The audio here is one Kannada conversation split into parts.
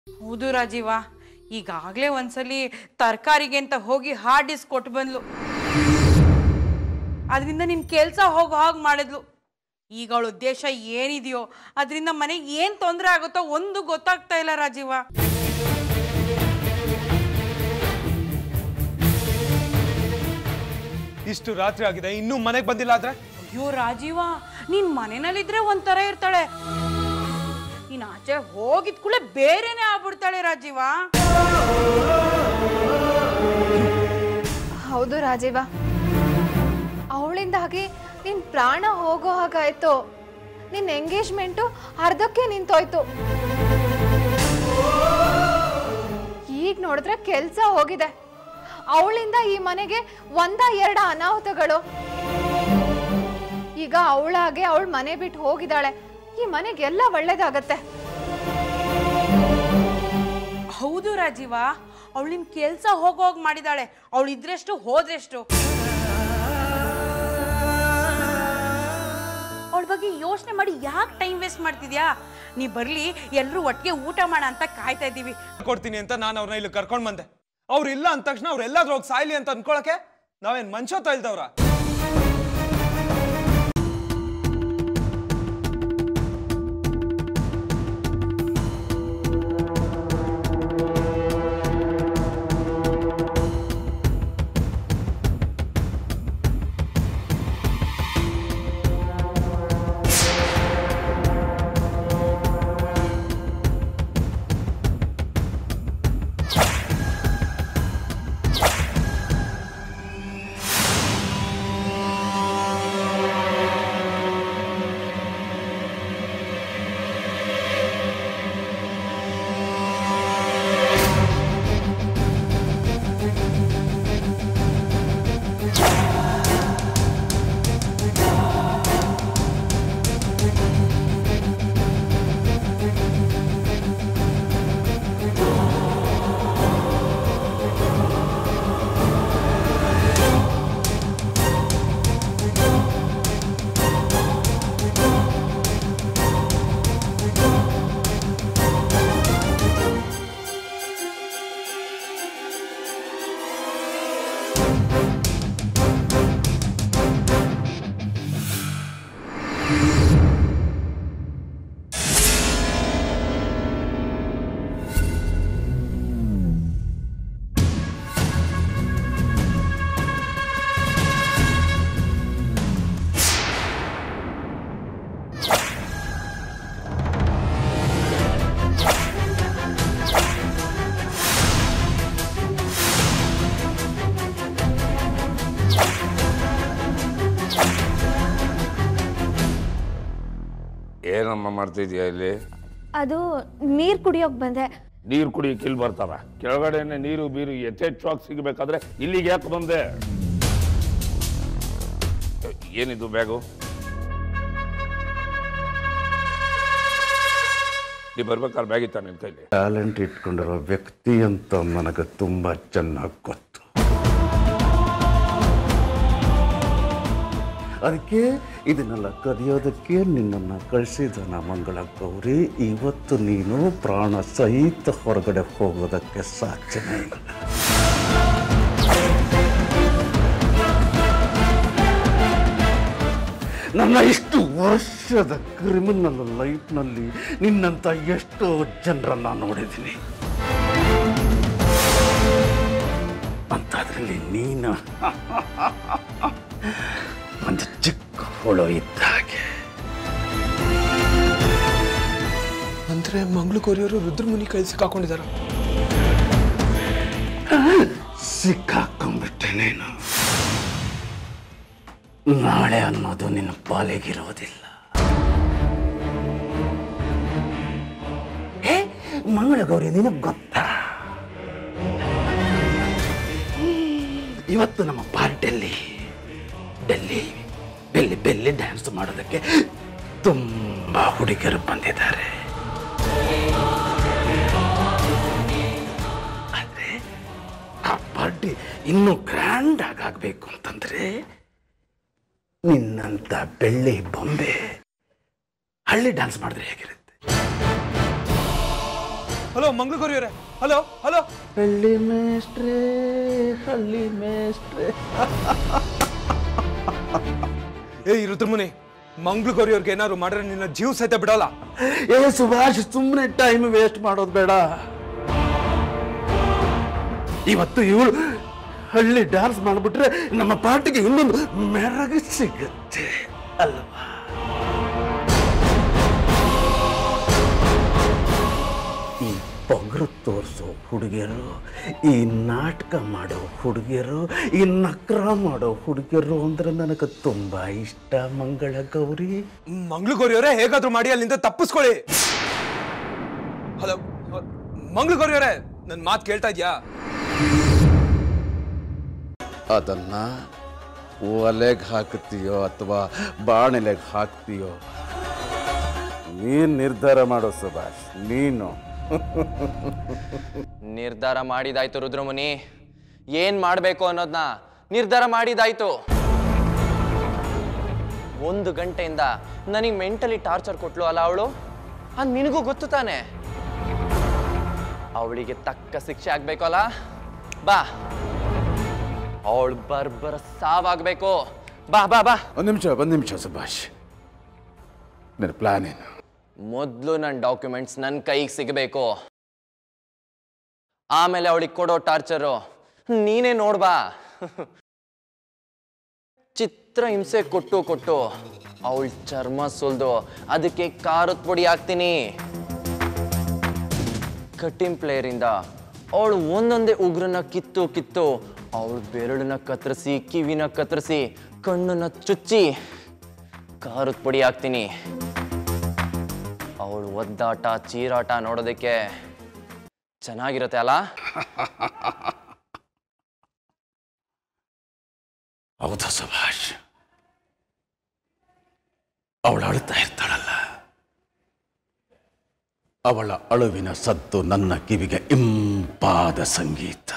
ಹೌದು ರಾಜೀವ ಈಗಾಗಲೇ ಒಂದ್ಸಲಿ ತರಕಾರಿಗೆ ಅಂತ ಹೋಗಿ ಹಾರ್ಡ್ ಡಿಸ್ಕ್ ಕೊಟ್ಟು ಬಂದ್ಲು ಅದರಿಂದ ನಿನ್ ಕೆಲಸ ಹೋಗೋ ಹಾಗೆ ಮಾಡಿದ್ಲು ಈಗ ಅವಳ ಉದ್ದೇಶ ಏನಿದೆಯೋ ಅದರಿಂದ ಮನೆಗೆ ಏನು ತೊಂದರೆ ಆಗುತ್ತೋ ಒಂದು ಗೊತ್ತಾಗ್ತಾ ಇಲ್ಲ ರಾಜೀವ ಇಷ್ಟು ರಾತ್ರಿ ಆಗಿದೆ ಇನ್ನೂ ಮನೆಗೆ ಬಂದಿಲ್ಲ ಆದ್ರೆ ಅಯ್ಯೋ ರಾಜೀವ ನೀನ್ ಮನೆಯಲ್ಲಿದ್ರೆ ಒಂಥರ ಇರ್ತಾಳೆ ನೀನ್ ಆಚೆ ಹೋಗಿದ್ ಕೂಡಲೇ ಬೇರೆನೆ ಆಗ್ಬಿಡ್ತಾಳೆ ರಾಜೀವ ಹೌದು ರಾಜೀವ ಅವಳಿಂದಾಗಿ ನಿನ್ ಪ್ರಾಣ ಹೋಗೋ ಹಾಗಾಯ್ತು ನಿನ್ನ ಎಂಗೇಜ್ಮೆಂಟು ಅರ್ಧಕ್ಕೆ ನಿಂತೋಯ್ತು ಈಗ ನೋಡಿದ್ರೆ ಕೆಲಸ ಹೋಗಿದೆ ಅವಳಿಂದ ಈ ಮನೆಗೆ ಒಂದ ಎರಡ ಅನಾಹುತಗಳು ಈಗ ಅವಳಾಗೆ ಅವಳ ಮನೆ ಬಿಟ್ಟು ಹೋಗಿದ್ದಾಳೆ ಈ ಮನೆಗೆಲ್ಲ ಒಳ್ಳೇದಾಗತ್ತೆ ಹೌದು ರಾಜೀವ ಅವಳು ನಿನ್ ಕೆಲ್ಸ ಹೋಗೋಗ್ ಮಾಡಿದಾಳೆ ಅವಳು ಇದ್ರೆಷ್ಟು ಹೋದ್ರೆಷ್ಟು ಅವಳ ಬಗ್ಗೆ ಯೋಚನೆ ಮಾಡಿ ಯಾಕೆ ಟೈಮ್ ವೇಸ್ಟ್ ಮಾಡ್ತಿದ್ಯಾ ನೀ ಬರ್ಲಿ ಎಲ್ರೂ ಒಟ್ಟಿಗೆ ಊಟ ಮಾಡ ಅಂತ ಕಾಯ್ತಾ ಇದ್ದೀವಿ ಕೊಡ್ತೀನಿ ಅಂತ ನಾನು ಅವ್ರನ್ನ ಇಲ್ಲಿ ಕರ್ಕೊಂಡ್ ಬಂದೆ ಅವ್ರು ಇಲ್ಲ ಅಂದ ತಕ್ಷಣ ಅವ್ರು ಎಲ್ಲಾದ್ರೂ ಹೋಗಿ ಸಾಯ್ಲಿ ಅಂತ ಅನ್ಕೊಳಕ್ಕೆ ನಾವೇನ್ ಮನುಷ್ಯ ತಳ್ದವ್ರ ಏನಮ್ಮ ಮಾಡ್ತಿದ್ಯಾ ಇಲ್ಲಿ ಅದು ನೀರು ಕುಡಿಯೋಕೆ ಬಂದೆ ನೀರು ಕುಡಿಯಕ್ಕೆ ಇಲ್ಲಿ ಬರ್ತಾರ ಕೆಳಗಡೆನೆ ನೀರು ಬೀರು ಯಥೇಚ್ಛವಾಗಿ ಸಿಗಬೇಕಾದ್ರೆ ಇಲ್ಲಿಗೆ ಯಾಕೆ ಬಂದೆ ಏನಿದು ಬ್ಯಾಗು ನೀ ಬರ್ಬೇಕಾದ್ರೆ ಬ್ಯಾಗ್ ಇತ್ತ ನಿನ್ ಕೈಲಿ ಟ್ಯಾಲೆಂಟ್ ಇಟ್ಕೊಂಡಿರೋ ವ್ಯಕ್ತಿ ಅಂತ ನನಗೆ ತುಂಬ ಚೆನ್ನಾಗಿ ಗೊತ್ತು ಅದಕ್ಕೆ ಇದನ್ನೆಲ್ಲ ಕದಿಯೋದಕ್ಕೆ ನಿನ್ನನ್ನು ಕಳಿಸಿದ ಮಂಗಳ ಗೌರಿ ಇವತ್ತು ನೀನು ಪ್ರಾಣ ಸಹಿತ ಹೊರಗಡೆ ಹೋಗೋದಕ್ಕೆ ಸಾಧ್ಯನೇ ಇಲ್ಲ ನನ್ನ ಇಷ್ಟು ವರ್ಷದ ಕ್ರಿಮಿನಲ್ ಲೈಫ್ನಲ್ಲಿ ನಿನ್ನಂಥ ಎಷ್ಟೋ ಜನರನ್ನ ನೋಡಿದ್ದೀನಿ ಅಂಥದ್ರಲ್ಲಿ ನೀನು ಒಂದು ಚಿಕ್ಕ ಹುಳು ಇದ್ದ ಹಾಗೆ ಅಂದ್ರೆ ಮಂಗ್ಳು ಕೊರಿಯವರು ರುದ್ರಮುನಿ ಕೈ ಸಿಕ್ಕಾಕೊಂಡಿದಾರ ಸಿಕ್ಕಾಕೊಂಡ್ಬಿಟ್ಟೆ ನೀನು ನಾಳೆ ಅನ್ನೋದು ನಿನ್ನ ಪಾಲಿಗಿರೋದಿಲ್ಲ ಹೇ ಮಂಗಳಗೌರಿ ನಿನಗೆ ಗೊತ್ತಾ ಇವತ್ತು ನಮ್ಮ ಪಾರ್ಟಿಯಲ್ಲಿ ಡೆಲ್ಲಿ ಡೆಲ್ಲಿ ಬೆಲ್ಲಿ ಡ್ಯಾನ್ಸ್ ಮಾಡೋದಕ್ಕೆ ತುಂಬಾ ಹುಡುಗಿಯರು ಬಂದಿದ್ದಾರೆ ಆದ್ರೆ ಆ ಪಾರ್ಟಿ ಇನ್ನೂ ಗ್ರ್ಯಾಂಡ್ ಆಗಿ ಆಗ್ಬೇಕು ಅಂತಂದ್ರೆ ನಿನ್ನಂತ ಬೆಳ್ಳಿ ಬೊಂಬೆ ಹಳ್ಳಿ ಡ್ಯಾನ್ಸ್ ಮಾಡಿದ್ರೆ ಹೇಗಿರುತ್ತೆ ಹಲೋ ಮಂಗಳಗೌರಿಯವರೇ ಹಲೋ ಹಲೋ ಹಳ್ಳಿ ಮೇಸ್ಟ್ರೇ ಹಳ್ಳಿ ಮೇಸ್ಟ್ರೇ ಏ ರುದ್ರಮುನಿ ಮಂಗಳಗೌರಿಯವ್ರಿಗೆ ಏನಾದ್ರು ಮಾಡ್ರೆ ನಿನ್ನ ಜೀವ ಸಹಿತ ಬಿಡಲ್ಲ ಏ ಸುಭಾಷ್ ಸುಮ್ಮನೆ ಟೈಮ್ ವೇಸ್ಟ್ ಮಾಡೋದು ಬೇಡ ಇವತ್ತು ಇವಳು ಹಳ್ಳಿ ಡ್ಯಾನ್ಸ್ ಮಾಡಿಬಿಟ್ರೆ ನಮ್ಮ ಪಾರ್ಟಿಗೆ ಇನ್ನೊಂದು ಮೆರಗು ಸಿಗುತ್ತೆ ಅಲ್ವಾ ಈ ಪೊಗರು ತೋರಿಸೋ ಹುಡುಗಿಯರು ಈ ನಾಟಕ ಮಾಡೋ ಹುಡುಗಿಯರು ಈ ನಕ್ರ ಮಾಡೋ ಹುಡುಗಿಯರು ಅಂದ್ರೆ ನನಗೆ ತುಂಬಾ ಇಷ್ಟ ಮಂಗಳ ಗೌರಿ ಮಂಗಳಗೌರಿಯವರೇ ಹೇಗಾದ್ರೂ ಮಾಡಿ ಅಲ್ಲಿಂದ ತಪ್ಪಿಸ್ಕೊಳ್ಳಿ ಹಲೋ ಮಂಗಳಗೌರಿಯವರೇ ನನ್ನ ಮಾತು ಕೇಳ್ತಾ ಇದ್ಯಾ ಅದನ್ನ ಒಲೆಗೆ ಹಾಕ್ತೀಯೋ ಅಥವಾ ಬಾಣಲೆಗೆ ಹಾಕ್ತೀಯೋ ನೀನು ನಿರ್ಧಾರ ಮಾಡೋ ಸುಭಾಷ್ ನೀನು ನಿರ್ಧಾರ ಮಾಡಿದಾಯ್ತು ರುದ್ರಮುನಿ ಏನ್ ಮಾಡ್ಬೇಕು ಅನ್ನೋದನ್ನ ನಿರ್ಧಾರ ಮಾಡಿದಾಯ್ತು ಒಂದು ಗಂಟೆಯಿಂದ ನನಗೆ ಮೆಂಟಲಿ ಟಾರ್ಚರ್ ಕೊಟ್ಲು ಅಲ್ಲ ಅವಳು ಅದು ನಿನಗೂ ಗೊತ್ತು ತಾನೆ ಅವಳಿಗೆ ತಕ್ಕ ಶಿಕ್ಷೆ ಆಗ್ಬೇಕು ಅಲ್ಲ ಬಾ ಅವಳು ಬರ್ಬರ ಸಾವಾಗ್ಬೇಕು ಬಾ ಬಾ ಬಾ ಒಂದು ನಿಮಿಷ ಒಂದು ನಿಮಿಷ ಸುಭಾಷ್ ನಿನ್ನ ಪ್ಲಾನ್ ಏನು ಮೊದಲು ನನ್ನ ಡಾಕ್ಯುಮೆಂಟ್ಸ್ ನನ್ನ ಕೈಗೆ ಸಿಗಬೇಕು ಆಮೇಲೆ ಅವಳಿಗೆ ಕೊಡೋ ಟಾರ್ಚರು ನೀನೇ ನೋಡ್ಬಾ ಚಿತ್ರ ಹಿಂಸೆ ಕೊಟ್ಟು ಕೊಟ್ಟು ಅವಳ ಚರ್ಮ ಸುಲ್ದು ಅದಕ್ಕೆ ಖಾರದ ಪುಡಿ ಹಾಕ್ತೀನಿ ಕಟ್ಟಿಂಗ್ ಪ್ಲೇಯರಿಂದ ಅವಳು ಒಂದೊಂದೇ ಉಗ್ರನ್ನ ಕಿತ್ತು ಕಿತ್ತು ಅವಳ ಬೆರಳನ್ನ ಕತ್ತರಿಸಿ ಕಿವಿನ ಕತ್ತರಿಸಿ ಕಣ್ಣನ್ನ ಚುಚ್ಚಿ ಖಾರದ ಪುಡಿ ಹಾಕ್ತೀನಿ ಅವಳು ಒದ್ದಾಟ ಚೀರಾಟ ನೋಡೋದಕ್ಕೆ ಚೆನ್ನಾಗಿರುತ್ತೆ ಅಲ್ಲ ಹೌದಾ ಸುಭಾಷ್ ಅವಳು ಅಳ್ತಾ ಇರ್ತಾಳಲ್ಲ ಅವಳ ಅಳುವಿನ ಸದ್ದು ನನ್ನ ಕಿವಿಗೆ ಇಂಪಾದ ಸಂಗೀತ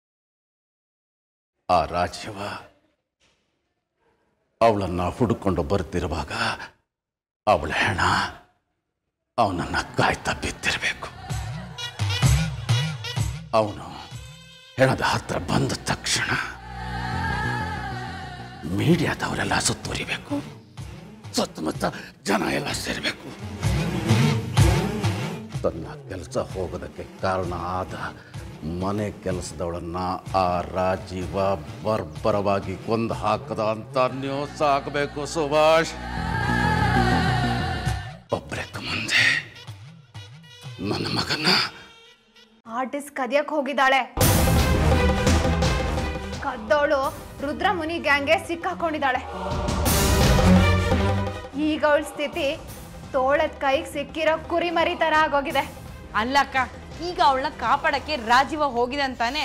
ಆ ರಾಜ್ಯವ ಅವಳನ್ನ ಹುಡುಕೊಂಡು ಬರ್ತಿರುವಾಗ ಅವಳ ಹೆಣ ಅವನನ್ನ ಕಾಯ್ತಾ ಬಿದ್ದಿರಬೇಕು ಅವನು ಹೆಣದ ಹತ್ರ ಬಂದ ತಕ್ಷಣ ಮೀಡಿಯಾದವರೆಲ್ಲ ಸುತ್ತುವರಿಬೇಕು ಸುತ್ತಮುತ್ತ ಜನ ಎಲ್ಲ ಸೇರಬೇಕು ತನ್ನ ಕೆಲಸ ಹೋಗೋದಕ್ಕೆ ಕಾರಣ ಆದ ಮನೆ ಕೆಲಸದವಳನ್ನ ಆ ರಾಜೀವ ಬರ್ಬರವಾಗಿ ಕೊಂದು ಹಾಕದ ಅಂತ ನ್ಯೂಸ್ ಆಗಬೇಕು ಸುಭಾಷ್ ಒಬ್ಬರಕ್ಕೆ ಮುಂದೆ ನನ್ನ ಮಗನ ಆರ್ಟಿಸ್ಟ್ ಕದಿಯಕ್ ಹೋಗಿದ್ದಾಳೆ ಕದ್ದವಳು ರುದ್ರಮುನಿ ಗ್ಯಾಂಗ್ಗೆ ಸಿಕ್ಕಾಕೊಂಡಿದ್ದಾಳೆ ಈಗ ಅವಳ ಸ್ಥಿತಿ ತೋಳದ ಕೈಗೆ ಸಿಕ್ಕಿರೋ ಕುರಿಮರಿ ತರ ಆಗೋಗಿದೆ ಅಲ್ಲಕ್ಕ ಈಗ ಅವಳನ್ನ ಕಾಪಾಡಕ್ಕೆ ರಾಜೀವ ಹೋಗಿದೆ ಅಂತಾನೆ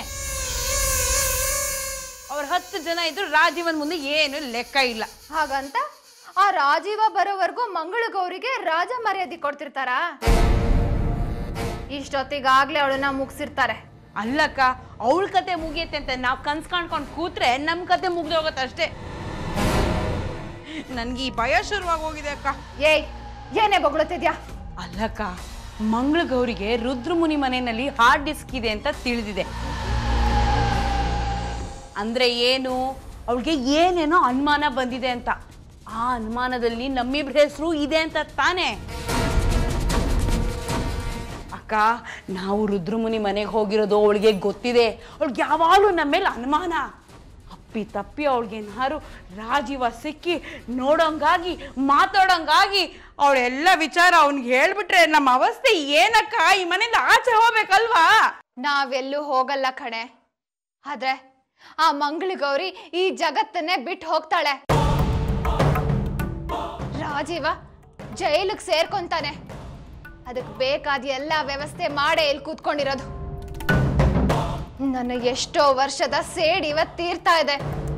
ಅವ್ರ ಹತ್ತು ಜನ ಇದ್ರು ರಾಜೀವನ್ ಮುಂದೆ ಏನು ಲೆಕ್ಕ ಇಲ್ಲ ಹಾಗಂತ ಆ ರಾಜೀವ ಬರೋವರೆಗೂ ಮಂಗಳಗೌರಿಗೆ ರಾಜ ಮರ್ಯಾದೆ ಕೊಡ್ತಿರ್ತಾರಾ ಇಷ್ಟೊತ್ತಿಗಾಗ್ಲೇ ಅವಳನ್ನ ಮುಗಿಸಿರ್ತಾರೆ ಅಲ್ಲಕ್ಕ ಅವಳ ಕತೆ ಮುಗಿಯತ್ತೆ ಅಂತ ನಾವು ಕನ್ಸ್ ಕಾಣ್ಕೊಂಡು ಕೂತ್ರೆ ನಮ್ಮ ಕತೆ ಮುಗ್ದು ಹೋಗುತ್ತೆ ಅಷ್ಟೇ ನನ್ಗೆ ಈ ಭಯ ಶುರುವಾಗಿ ಹೋಗಿದೆ ಅಕ್ಕ ಏಯ್ ಏನೇ ಬೊಗಳುತ್ತಿದ್ಯಾ ಅಲ್ಲಕ್ಕ ಮಂಗಳಗೌರಿಗೆ ರುದ್ರಮುನಿ ಮನೆಯಲ್ಲಿ ಹಾರ್ಡ್ ಡಿಸ್ಕ್ ಇದೆ ಅಂತ ತಿಳಿದಿದೆ ಅಂದ್ರೆ ಏನು ಅವಳಿಗೆ ಏನೇನೋ ಅನುಮಾನ ಬಂದಿದೆ ಅಂತ ಆ ಅನುಮಾನದಲ್ಲಿ ನಮ್ಮಿಬ್ರ ಹೆಸರು ಇದೆ ಅಂತ ತಾನೇ ಅಕ್ಕ ನಾವು ರುದ್ರಮುನಿ ಮನೆಗೆ ಹೋಗಿರೋದು ಅವಳಿಗೆ ಗೊತ್ತಿದೆ ಅವಳಿಗೆ ಯಾವಾಗಲೂ ನಮ್ಮ ಮೇಲೆ ಅನುಮಾನ ಅಪ್ಪಿ ತಪ್ಪಿ ಅವಳಿಗೇನಾರು ರಾಜೀವ ಸಿಕ್ಕಿ ನೋಡೋಂಗಾಗಿ ಮಾತಾಡೋಂಗಾಗಿ ಅವಳೆಲ್ಲ ವಿಚಾರ ಅವ್ನಿಗೆ ಹೇಳ್ಬಿಟ್ರೆ ನಮ್ಮ ಅವಸ್ಥೆ ಏನಕ್ಕ ಈ ಮನೆಯಿಂದ ಆಚೆ ಹೋಗ್ಬೇಕಲ್ವಾ ನಾವೆಲ್ಲೂ ಹೋಗಲ್ಲ ಕಣೆ ಆದ್ರೆ ಆ ಮಂಗಳಗೌರಿ ಈ ಜಗತ್ತನ್ನೇ ಬಿಟ್ಟು ಹೋಗ್ತಾಳೆ ರಾಜೀವ ಜೈಲಿಗೆ ಸೇರ್ಕೊಂತಾನೆ ಅದಕ್ಕೆ ಬೇಕಾದ ಎಲ್ಲ ವ್ಯವಸ್ಥೆ ಮಾಡೇ ಇಲ್ಲಿ ಕೂತ್ಕೊಂಡಿರೋದು ನನ್ನ ಎಷ್ಟೋ ವರ್ಷದ ಸೇಡ್ ಇವತ್ತು ತೀರ್ತಾ ಇದೆ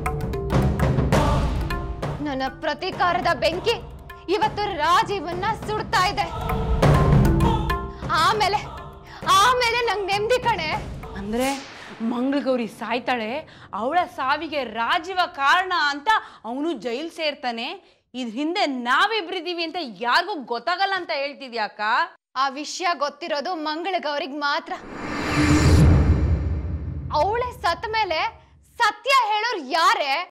ನನ್ನ ಪ್ರತೀಕಾರದ ಬೆಂಕಿ ಇವತ್ತು ರಾಜೀವನ್ನ ಸುಡ್ತಾ ಇದೆ ಆಮೇಲೆ ಆಮೇಲೆ ನಂಗೆ ನೆಮ್ಮದಿ ಕಣೆ ಅಂದ್ರೆ ಮಂಗಳಗೌರಿ ಸಾಯ್ತಾಳೆ ಅವಳ ಸಾವಿಗೆ ರಾಜೀವ ಕಾರಣ ಅಂತ ಅವನು ಜೈಲ್ ಸೇರ್ತಾನೆ ಇದ್ರ ಹಿಂದೆ ನಾವಿಬ್ರಿದೀವಿ ಅಂತ ಯಾರಿಗೂ ಗೊತ್ತಾಗಲ್ಲ ಅಂತ ಹೇಳ್ತಿದ್ಯಾಕ ಆ ವಿಷಯ ಗೊತ್ತಿರೋದು ಮಂಗಳಗೌರಿಗೆ ಮಾತ್ರ ಅವಳೆ ಸತ್ತ ಮೇಲೆ ಸತ್ಯ ಹೇಳೋರು ಯಾರೇ